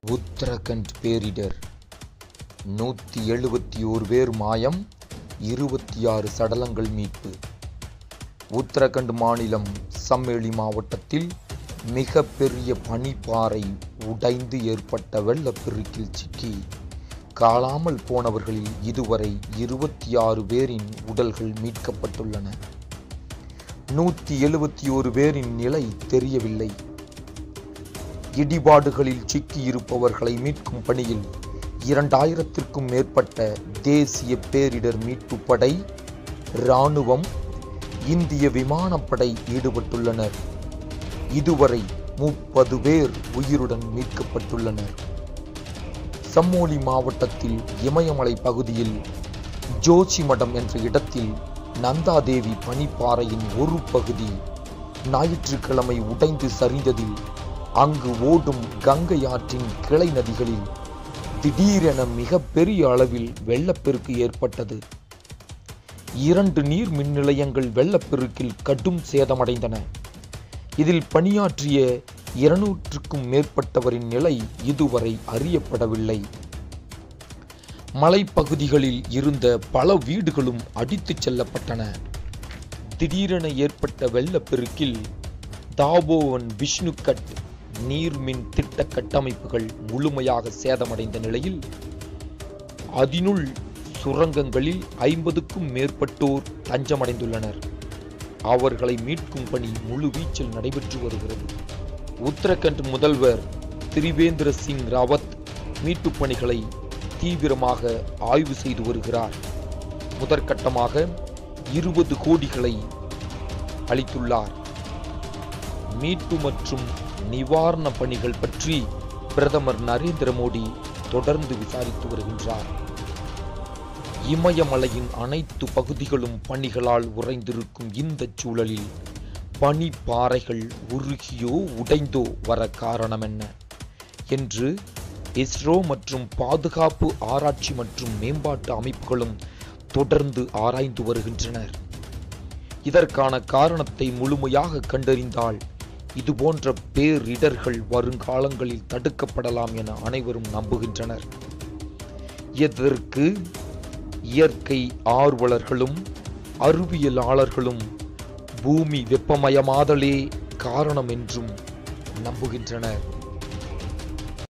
உத்தரகண்ட் பேரிடர் நூற்றி எழுபத்தி ஓர் பேர் மாயம் இருபத்தி ஆறு சடலங்கள் மீட்பு உத்தரகண்ட் மாநிலம் சம்மேளி மாவட்டத்தில் மிக பெரிய பனிப்பாறை உடைந்து ஏற்பட்ட வெள்ளப்பெருக்கில் சிக்கி காணாமல் போனவர்களில் இதுவரை இருபத்தி ஆறு பேரின் உடல்கள் மீட்கப்பட்டுள்ளன நூற்றி எழுபத்தி ஓரு பேரின் நிலை தெரியவில்லை இடிபாடுகளில் சிக்கியிருப்பவர்களை மீட்கும் பணியில் இரண்டாயிரத்திற்கும் மேற்பட்ட தேசிய பேரிடர் மீட்புப் படை இராணுவம் இந்திய விமானப்படை ஈடுபட்டுள்ளனர் இதுவரை முப்பது பேர் உயிருடன் மீட்கப்பட்டுள்ளனர் சம்மோலி மாவட்டத்தில் இமயமலை பகுதியில் ஜோசிமடம் என்ற இடத்தில் நந்தாதேவி பனிப்பாறையின் ஒரு பகுதி ஞாயிற்றுக்கிழமை உடைந்து சரிந்ததில் அங்கு ஓடும் கங்கை ஆற்றின் கிளை நதிகளில் திடீரென மிக பெரிய அளவில் வெள்ளப்பெருக்கு ஏற்பட்டது இரண்டு நீர் மின் நிலையங்கள் வெள்ளப்பெருக்கில் கடும் சேதமடைந்தன இதில் பணியாற்றிய இருநூற்றுக்கும் மேற்பட்டவரின் நிலை இதுவரை அறியப்படவில்லை மலைப்பகுதிகளில் இருந்த பல வீடுகளும் அடித்துச் செல்லப்பட்டன திடீரென ஏற்பட்ட வெள்ளப்பெருக்கில் தாபோவன் விஷ்ணுகட் நீர்மின் திட்ட கட்டமைப்புகள் முழுமையாக சேதமடைந்த நிலையில் அதனுள் சுரங்கங்களில் ஐம்பதுக்கும் மேற்பட்டோர் தஞ்சமடைந்துள்ளனர் அவர்களை மீட்கும் பணி முழுவீச்சில் நடைபெற்று வருகிறது உத்தரகண்ட் முதல்வர் திரிவேந்திர சிங் ராவத் மீட்புப் பணிகளை தீவிரமாக ஆய்வு செய்து வருகிறார் முதற்கட்டமாக இருபது கோடிகளை அளித்துள்ளார் மீட்பு மற்றும் நிவாரண பணிகள் பற்றி பிரதமர் நரேந்திர மோடி தொடர்ந்து விசாரித்து வருகின்றார் இமயமலையின் அனைத்து பகுதிகளும் பனிகளால் உறைந்திருக்கும் இந்த சூழலில் பனிப்பாறைகள் உருகியோ உடைந்தோ வர காரணம் என்ன என்று இஸ்ரோ மற்றும் பாதுகாப்பு ஆராய்ச்சி மற்றும் மேம்பாட்டு அமைப்புகளும் தொடர்ந்து ஆராய்ந்து வருகின்றனர் இதற்கான காரணத்தை முழுமையாக கண்டறிந்தால் இதுபோன்ற பேரிடர்கள் வருங்காலங்களில் தடுக்கப்படலாம் என அனைவரும் நம்புகின்றனர் இதற்கு இயற்கை ஆர்வலர்களும் அறிவியலாளர்களும் பூமி வெப்பமயமாதலே காரணம் என்றும் நம்புகின்றனர்